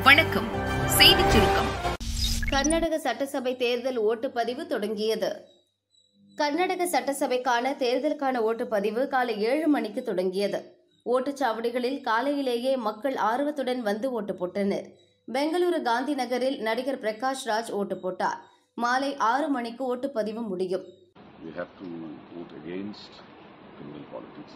வணக்கம் செய்திச் சுருக்கம் கர்நாடக சட்டசபை தேர்தல் ஓட்டுப்பதிவு தொடங்கியது கர்நாடக சட்டசபைக்கான தேர்தலுக்கான ஓட்டுப்பதிவு காலை ஏழு மணிக்கு தொடங்கியது ஓட்டுச்சாவடிகளில் காலையிலேயே மக்கள் ஆர்வத்துடன் வந்து ஓட்டு போட்டனர் பெங்களூரு காந்தி நகரில் நடிகர் பிரகாஷ் ராஜ் ஓட்டு போட்டார் மாலை ஆறு மணிக்கு ஓட்டுப்பதிவு முடியும் we have to vote against criminal politics.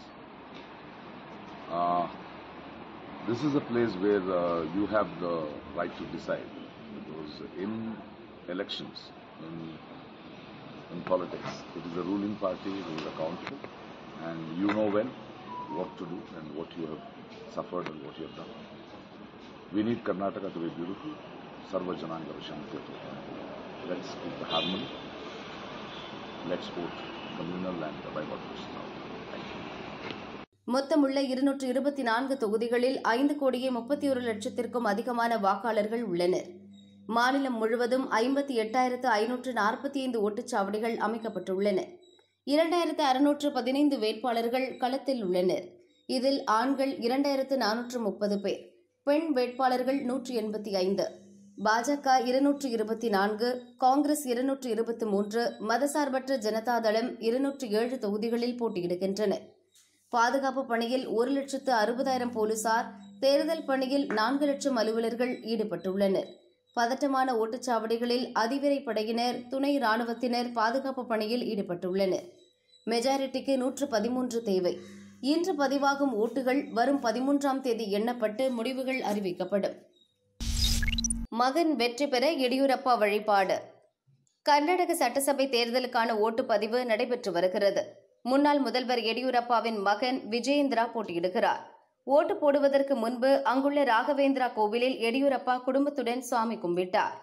Uh, this is a place where uh, you have the right to decide because in elections, in, in politics, it is the ruling party who is accountable and you know well what to do and what you have suffered and what you have done. We need Karnataka to be beautiful. Sarva Jananga Vishanti. Let's keep the harmony. Let's vote communal and by what wishes now. Thank you. மொத்தமுள்ள இருநூற்று இருபத்தி நான்கு தொகுதிகளில் ஐந்து கோடியே முப்பத்தி ஒரு லட்சத்திற்கும் அதிகமான வாக்காளர்கள் உள்ளனர் மாநிலம் முழுவதும் ஐம்பத்தி எட்டாயிரத்து ஐநூற்று நாற்பத்தி ஐந்து ஓட்டுச்சாவடிகள் அமைக்கப்பட்டுள்ளன இரண்டாயிரத்து அறுநூற்று பதினைந்து வேட்பாளர்கள் களத்தில் உள்ளனர் இதில் ஆண்கள் இரண்டாயிரத்து நானூற்று முப்பது பேர் பெண் வேட்பாளர்கள் நூற்று எண்பத்தி ஐந்து பாஜக இருநூற்று இருபத்தி நான்கு காங்கிரஸ் இருநூற்று இருபத்தி மூன்று மதசார்பற்ற ஜனதாதளம் இருநூற்று ஏழு தொகுதிகளில் போட்டியிடுகின்றன பாதுகாப்பு பணியில் ஒரு லட்சத்து அறுபதாயிரம் போலீசார் தேர்தல் பணியில் நான்கு லட்சம் அலுவலர்கள் ஈடுபட்டுள்ளனர் பதட்டமான ஓட்டுச்சாவடிகளில் அதிவிரை படையினர் துணை ராணுவத்தினர் பாதுகாப்பு பணியில் ஈடுபட்டுள்ளனர் மெஜாரிட்டிக்கு நூற்று பதிமூன்று தேவை இன்று பதிவாகும் ஓட்டுகள் வரும் பதிமூன்றாம் தேதி எண்ணப்பட்டு முடிவுகள் அறிவிக்கப்படும் மகன் வெற்றி பெற எடியூரப்பா வழிபாடு கர்நாடக சட்டசபை தேர்தலுக்கான ஓட்டுப்பதிவு நடைபெற்று வருகிறது முன்னாள் முதல்வர் எடியூரப்பாவின் மகன் விஜயேந்திரா போட்டியிடுகிறார் ஓட்டு போடுவதற்கு முன்பு அங்குள்ள ராகவேந்திரா கோவிலில் எடியூரப்பா குடும்பத்துடன் சுவாமி கும்பிட்டார்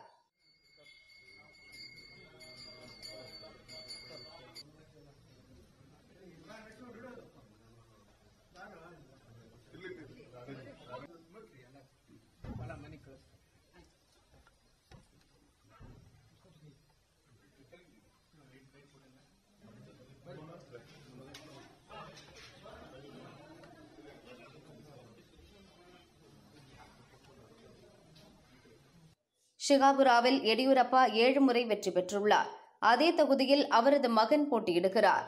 ஷிகாபுராவில் எடியூரப்பா ஏழு முறை வெற்றி பெற்றுள்ளார் அதே தொகுதியில் அவரது மகன் போட்டியிடுகிறார்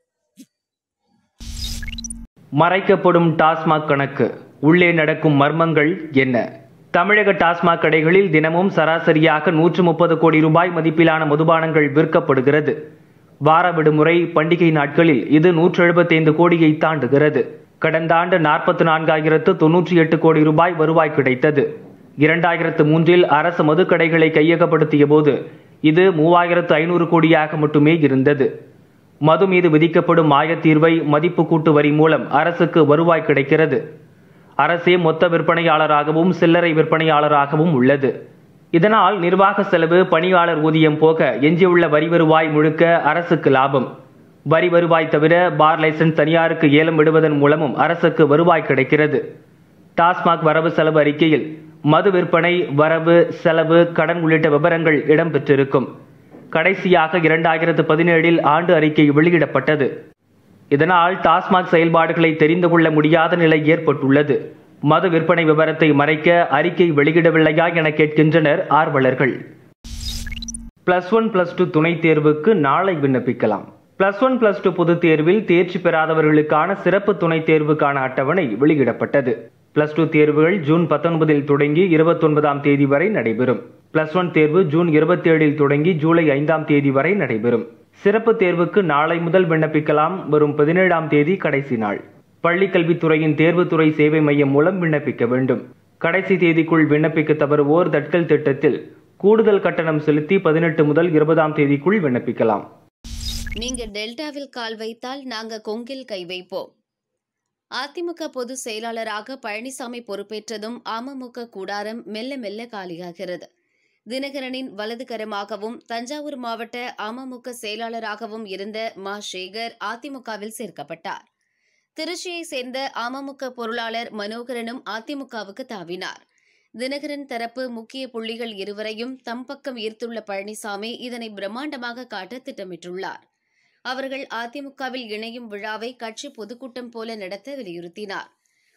மறைக்கப்படும் டாஸ்மாக் கணக்கு உள்ளே நடக்கும் மர்மங்கள் என்ன தமிழக டாஸ்மாக் கடைகளில் தினமும் சராசரியாக நூற்று முப்பது கோடி ரூபாய் மதிப்பிலான மதுபானங்கள் விற்கப்படுகிறது வார விடுமுறை பண்டிகை நாட்களில் இது நூற்று எழுபத்தைந்து கோடியை தாண்டுகிறது கடந்த ஆண்டு நாற்பத்தி நான்காயிரத்து தொன்னூற்றி எட்டு கோடி ரூபாய் வருவாய் கிடைத்தது இரண்டாயிரத்து மூன்றில் அரசு மதுக்கடைகளை கையகப்படுத்திய போது இது மூவாயிரத்து ஐநூறு கோடியாக மட்டுமே இருந்தது மது மீது விதிக்கப்படும் ஆயத்தீர்வை மதிப்பு கூட்டு வரி மூலம் அரசுக்கு வருவாய் கிடைக்கிறது அரசே மொத்த விற்பனையாளராகவும் சில்லறை விற்பனையாளராகவும் உள்ளது இதனால் நிர்வாக செலவு பணியாளர் ஊதியம் போக எஞ்சியுள்ள வரி வருவாய் முழுக்க அரசுக்கு லாபம் வரி வருவாய் தவிர பார் லைசன்ஸ் தனியாருக்கு ஏலம் விடுவதன் மூலமும் அரசுக்கு வருவாய் கிடைக்கிறது டாஸ்மாக் வரவு செலவு அறிக்கையில் மது விற்பனை வரவு செலவு கடன் உள்ளிட்ட விவரங்கள் இடம்பெற்றிருக்கும் கடைசியாக இரண்டாயிரத்து பதினேழில் ஆண்டு அறிக்கை வெளியிடப்பட்டது இதனால் டாஸ்மாக் செயல்பாடுகளை தெரிந்து கொள்ள முடியாத நிலை ஏற்பட்டுள்ளது மது விற்பனை விவரத்தை மறைக்க அறிக்கை வெளியிடவில்லையா என கேட்கின்றனர் ஆர்வலர்கள் பிளஸ் ஒன் பிளஸ் டூ துணைத் தேர்வுக்கு நாளை விண்ணப்பிக்கலாம் பிளஸ் ஒன் பிளஸ் டூ பொதுத் தேர்வில் தேர்ச்சி பெறாதவர்களுக்கான சிறப்பு துணைத் தேர்வுக்கான அட்டவணை வெளியிடப்பட்டது பிளஸ் டூ தேர்வுகள் ஜூன் பத்தொன்பதில் தொடங்கி இருபத்தொன்பதாம் தேதி வரை நடைபெறும் பிளஸ் ஒன் தேர்வு ஜூன் இருபத்தேழில் தொடங்கி ஜூலை ஐந்தாம் தேதி வரை நடைபெறும் சிறப்பு தேர்வுக்கு நாளை முதல் விண்ணப்பிக்கலாம் வரும் பதினேழாம் தேதி கடைசி நாள் பள்ளிக்கல்வித்துறையின் தேர்வுத்துறை சேவை மையம் மூலம் விண்ணப்பிக்க வேண்டும் கடைசி தேதிக்குள் விண்ணப்பிக்க தவறுவோர் தட்கல் திட்டத்தில் கூடுதல் கட்டணம் செலுத்தி பதினெட்டு முதல் இருபதாம் தேதிக்குள் விண்ணப்பிக்கலாம் நீங்க டெல்டாவில் கால் வைத்தால் நாங்க கொங்கில் கை வைப்போம் அதிமுக பொதுச் செயலாளராக பழனிசாமி பொறுப்பேற்றதும் அமமுக கூடாரம் மெல்ல மெல்ல காலியாகிறது தினகரனின் வலதுகரமாகவும் தஞ்சாவூர் மாவட்ட அமமுக செயலாளராகவும் இருந்த மா சேகர் அதிமுகவில் சேர்க்கப்பட்டார் திருச்சியை சேர்ந்த அமமுக பொருளாளர் மனோகரனும் அதிமுகவுக்கு தாவினார் தினகரன் தரப்பு முக்கிய புள்ளிகள் இருவரையும் தம் பக்கம் ஈர்த்துள்ள பழனிசாமி இதனை பிரம்மாண்டமாக காட்ட திட்டமிட்டுள்ளார் அவர்கள் அதிமுகவில் இணையும் விழாவை கட்சி பொதுக்கூட்டம் போல நடத்த வலியுறுத்தினார்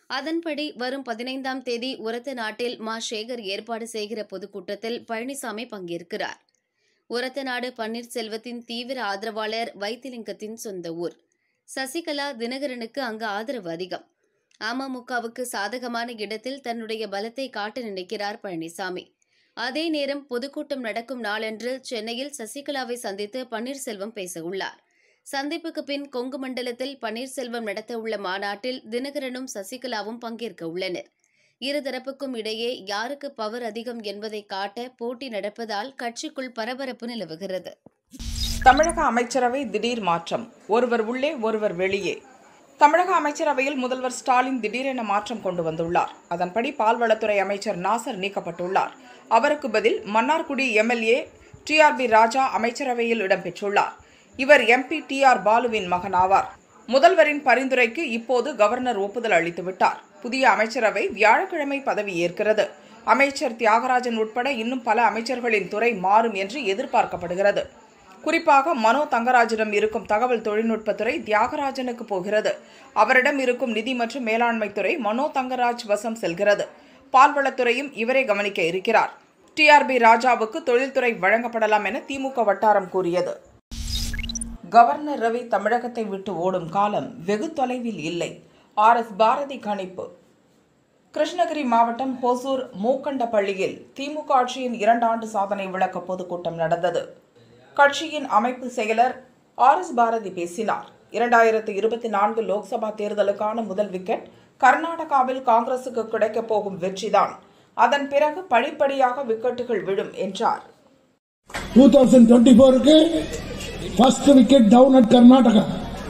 அதன்படி வரும் பதினைந்தாம் தேதி உரத்த நாட்டில் மா சேகர் ஏற்பாடு செய்கிற பொதுக்கூட்டத்தில் பழனிசாமி பங்கேற்கிறார் உரத்த நாடு பன்னீர்செல்வத்தின் தீவிர ஆதரவாளர் வைத்திலிங்கத்தின் சொந்த ஊர் சசிகலா தினகரனுக்கு அங்கு ஆதரவு அதிகம் அமமுகவுக்கு சாதகமான இடத்தில் தன்னுடைய பலத்தை காட்ட நினைக்கிறார் பழனிசாமி அதே நேரம் பொதுக்கூட்டம் நடக்கும் நாளன்று சென்னையில் சசிகலாவை சந்தித்து பன்னீர்செல்வம் பேச உள்ளார் சந்திப்புக்கு பின் கொங்கு மண்டலத்தில் பன்னீர்செல்வம் நடத்த உள்ள மாநாட்டில் தினகரனும் சசிகலாவும் பங்கேற்க உள்ளனர் இருதரப்புக்கும் இடையே யாருக்கு பவர் அதிகம் என்பதை காட்ட போட்டி நடப்பதால் கட்சிக்குள் பரபரப்பு நிலவுகிறது தமிழக அமைச்சரவை திடீர் மாற்றம் ஒருவர் உள்ளே ஒருவர் வெளியே தமிழக அமைச்சரவையில் முதல்வர் ஸ்டாலின் திடீரென மாற்றம் கொண்டு வந்துள்ளார் அதன்படி பால்வளத்துறை அமைச்சர் நாசர் நீக்கப்பட்டுள்ளார் அவருக்கு பதில் மன்னார்குடி எம்எல்ஏ டிஆர்பி ராஜா அமைச்சரவையில் இடம்பெற்றுள்ளார் இவர் எம்பி டிஆர் பாலுவின் மகன் ஆவார் முதல்வரின் பரிந்துரைக்கு இப்போது கவர்னர் ஒப்புதல் அளித்துவிட்டார் புதிய அமைச்சரவை வியாழக்கிழமை பதவி ஏற்கிறது அமைச்சர் தியாகராஜன் உட்பட இன்னும் பல அமைச்சர்களின் துறை மாறும் என்று எதிர்பார்க்கப்படுகிறது குறிப்பாக மனோ தங்கராஜிடம் இருக்கும் தகவல் தொழில்நுட்பத்துறை தியாகராஜனுக்கு போகிறது அவரிடம் இருக்கும் நிதி மற்றும் மேலாண்மை துறை மனோ தங்கராஜ் வசம் செல்கிறது பால்வளத்துறையும் இவரே கவனிக்க இருக்கிறார் டிஆர்பி ராஜாவுக்கு தொழில்துறை வழங்கப்படலாம் என திமுக வட்டாரம் கூறியது கவர்னர் ரவி தமிழகத்தை விட்டு ஓடும் காலம் வெகு தொலைவில் இல்லை ஆர் எஸ் பாரதி கணிப்பு கிருஷ்ணகிரி மாவட்டம் ஹொசூர் மூக்கண்டப்பள்ளியில் திமுக ஆட்சியின் இரண்டாண்டு சாதனை விளக்க பொதுக்கூட்டம் நடந்தது கட்சியின் அமைப்பு செயலர் ஆர் எஸ் பாரதி பேசினார் இரண்டாயிரத்து இருபத்தி நான்கு லோக்சபா தேர்தலுக்கான முதல் விக்கெட் கர்நாடகாவில் காங்கிரசுக்கு கிடைக்கப் போகும் வெற்றிதான் அதன் பிறகு படிப்படியாக விக்கெட்டுகள் விழும் என்றார் டூ தௌசண்ட் டுவெண்ட்டி ஃபோருக்கு first wicket down at Karnataka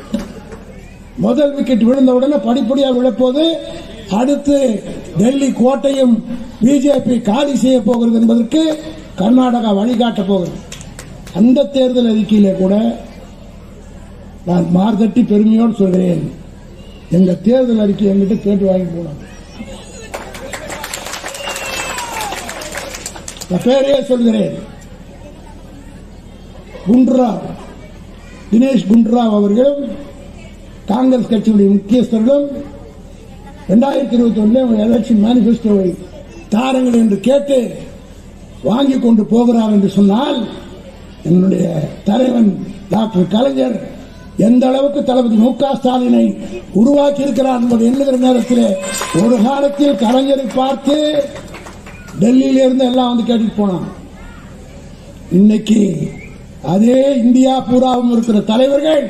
முதல் விக்கெட் விழுந்த உடனே படிப்படியா விழப்போது அடுத்து டெல்லி கோட்டையும் பிஜேபி காலி செய்ய போகிறது என்பதற்கு கர்நாடகா வழிகாட்ட போகிறது அந்த தேர்தல் அறிக்கையிலே கூட நான் மார்தட்டி பெருமையோடு சொல்கிறேன் எங்க தேர்தல் அறிக்கை எங்கிட்ட கேட்டு வாங்கி போனோம் பேரையே சொல்கிறேன் குண்ட்ராவ் தினேஷ் குண்ட்ராவ் அவர்களும் காங்கிரஸ் கட்சியுடைய முக்கியஸ்தர்களும் இரண்டாயிரத்தி இருபத்தி ஒன்றில் எலெக்ஷன் மேனிபெஸ்டோவை தாருங்கள் என்று கேட்டு வாங்கி கொண்டு போகிறார் என்று சொன்னால் என்னுடைய தலைவன் டாக்டர் கலைஞர் எந்த அளவுக்கு தளபதி மு க ஸ்டாலினை உருவாக்கி இருக்கிறார் என்பதை எண்ணுகிற நேரத்தில் ஒரு காலத்தில் கலைஞரை பார்த்து டெல்லியில இருந்து எல்லாம் வந்து கேட்டுட்டு போனான் இன்னைக்கு அதே இந்தியா பூராவும் இருக்கிற தலைவர்கள்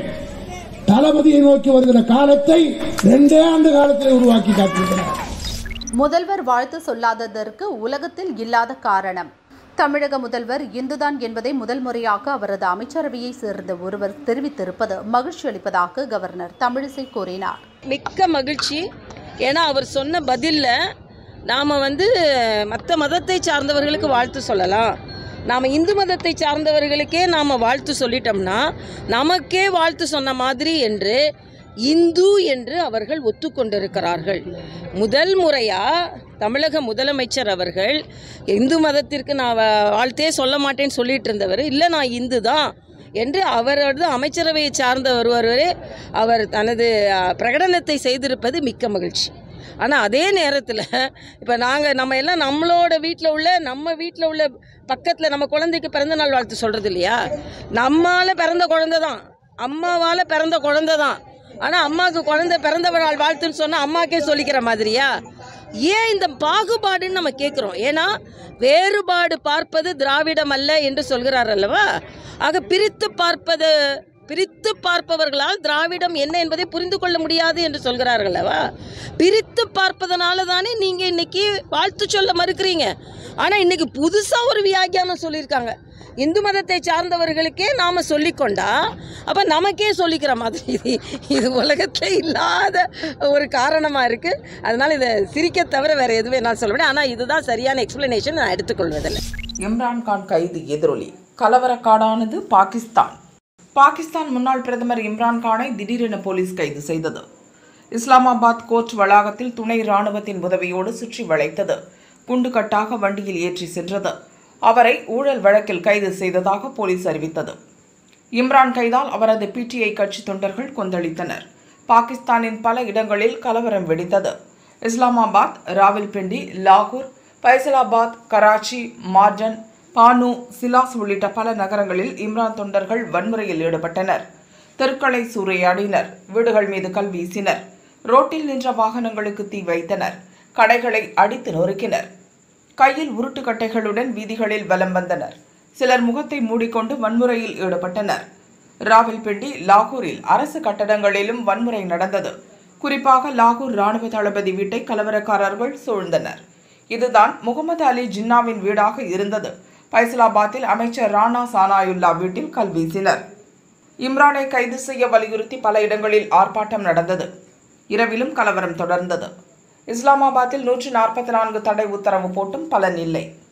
தளபதியை நோக்கி வருகிற காலத்தை ரெண்டே ஆண்டு காலத்தில் உருவாக்கி காட்டியிருக்கிறார் முதல்வர் வாழ்த்து சொல்லாததற்கு உலகத்தில் இல்லாத காரணம் தமிழக முதல்வர் இந்துதான் என்பதை முதல் முறையாக அவரது அமைச்சரவையை சேர்ந்த ஒருவர் தெரிவித்திருப்பது மகிழ்ச்சி அளிப்பதாக கவர்னர் தமிழிசை கூறினார் மிக்க மகிழ்ச்சி ஏன்னா அவர் சொன்ன பதில்ல நாம் வந்து மற்ற மதத்தை சார்ந்தவர்களுக்கு வாழ்த்து சொல்லலாம் நாம் இந்து மதத்தை சார்ந்தவர்களுக்கே நாம் வாழ்த்து சொல்லிட்டோம்னா நமக்கே வாழ்த்து சொன்ன மாதிரி என்று இந்து என்று அவர்கள் ஒத்துக்கொண்டிருக்கிறார்கள் முதல் முறையாக தமிழக முதலமைச்சர் அவர்கள் இந்து மதத்திற்கு நான் வா- வாழ்த்தே சொல்ல மாட்டேன்னு சொல்லிட்டு இருந்தவர் இல்லை நான் இந்து தான் என்று அவரது அமைச்சரவையை சார்ந்த ஒருவரே அவர் தனது அஹ், பிரகடனத்தை செய்திருப்பது மிக்க மகிழ்ச்சி ஆனால் அதே நேரத்தில் இப்போ நாங்கள் நம்ம எல்லாம் நம்மளோட வீட்டில் உள்ள நம்ம வீட்டில் உள்ள பக்கத்தில் நம்ம குழந்தைக்கு பிறந்த நாள் வாழ்த்து சொல்கிறது இல்லையா நம்மால் பிறந்த குழந்தை தான் அம்மாவால் பிறந்த குழந்தை தான் ஆனால் அம்மாவுக்கு குழந்தை பிறந்த நாள் வாழ்த்துன்னு சொன்னால் அம்மாக்கே சொல்லிக்கிற மாதிரியா ஏன் இந்த பாகுபாடுன்னு நம்ம கேட்குறோம் ஏன்னா வேறுபாடு பார்ப்பது திராவிடம் அல்ல என்று சொல்கிறார் அல்லவா ஆக பிரித்து பார்ப்பது பிரித்து பார்ப்பவர்களால் திராவிடம் என்ன என்பதை புரிந்து கொள்ள முடியாது என்று சொல்கிறார்கள் அல்லவா பிரித்து பார்ப்பதனால தானே நீங்கள் இன்னைக்கு வாழ்த்து சொல்ல மறுக்கிறீங்க ஆனால் இன்னைக்கு புதுசாக ஒரு வியாக்கியானம் சொல்லியிருக்காங்க இந்து மதத்தை சார்ந்தவர்களுக்கே நாம் சொல்லிக்கொண்டா அப்போ நமக்கே சொல்லிக்கிற மாதிரி இது இது உலகத்தில் இல்லாத ஒரு காரணமாக இருக்குது அதனால் இதை சிரிக்க தவிர வேறு எதுவும் நான் சொல்ல முடியாது ஆனால் இதுதான் சரியான எக்ஸ்பிளனேஷன் நான் எடுத்துக்கொள்வதில்லை இம்ரான்கான் கைது எதிரொலி கலவரக்காடானது பாகிஸ்தான் பாகிஸ்தான் முன்னாள் பிரதமர் இம்ரான்கானை திடீரென போலீஸ் கைது செய்தது இஸ்லாமாபாத் கோர்ட் வளாகத்தில் துணை ராணுவத்தின் உதவியோடு சுற்றி வளைத்தது குண்டுகட்டாக வண்டியில் ஏற்றி சென்றது அவரை ஊழல் வழக்கில் கைது செய்ததாக போலீஸ் அறிவித்தது இம்ரான் கைதால் அவரது பிடிஐ கட்சி தொண்டர்கள் கொந்தளித்தனர் பாகிஸ்தானின் பல இடங்களில் கலவரம் வெடித்தது இஸ்லாமாபாத் ராவல்பிண்டி லாகூர் பைசலாபாத் கராச்சி மார்டன் பானு சிலாஸ் உள்ளிட்ட பல நகரங்களில் இம்ரான் தொண்டர்கள் வன்முறையில் ஈடுபட்டனர் தெருக்களை சூறையாடினர் வீடுகள் மீது கல் வீசினர் ரோட்டில் நின்ற வாகனங்களுக்கு தீ வைத்தனர் கடைகளை அடித்து நொறுக்கினர் கையில் உருட்டுக்கட்டைகளுடன் வீதிகளில் வலம் வந்தனர் சிலர் முகத்தை மூடிக்கொண்டு வன்முறையில் ஈடுபட்டனர் ராவல்பிண்டி லாகூரில் அரசு கட்டடங்களிலும் வன்முறை நடந்தது குறிப்பாக லாகூர் ராணுவ தளபதி வீட்டை கலவரக்காரர்கள் சூழ்ந்தனர் இதுதான் முகமது அலி ஜின்னாவின் வீடாக இருந்தது பைசலாபாத்தில் அமைச்சர் ராணா சானாயுல்லா வீட்டில் கல் வீசினர் இம்ரானை கைது செய்ய வலியுறுத்தி பல இடங்களில் ஆர்ப்பாட்டம் நடந்தது இரவிலும் கலவரம் தொடர்ந்தது இஸ்லாமாபாத்தில் நூற்றி நாற்பத்தி நான்கு தடை உத்தரவு போட்டும் பலன் இல்லை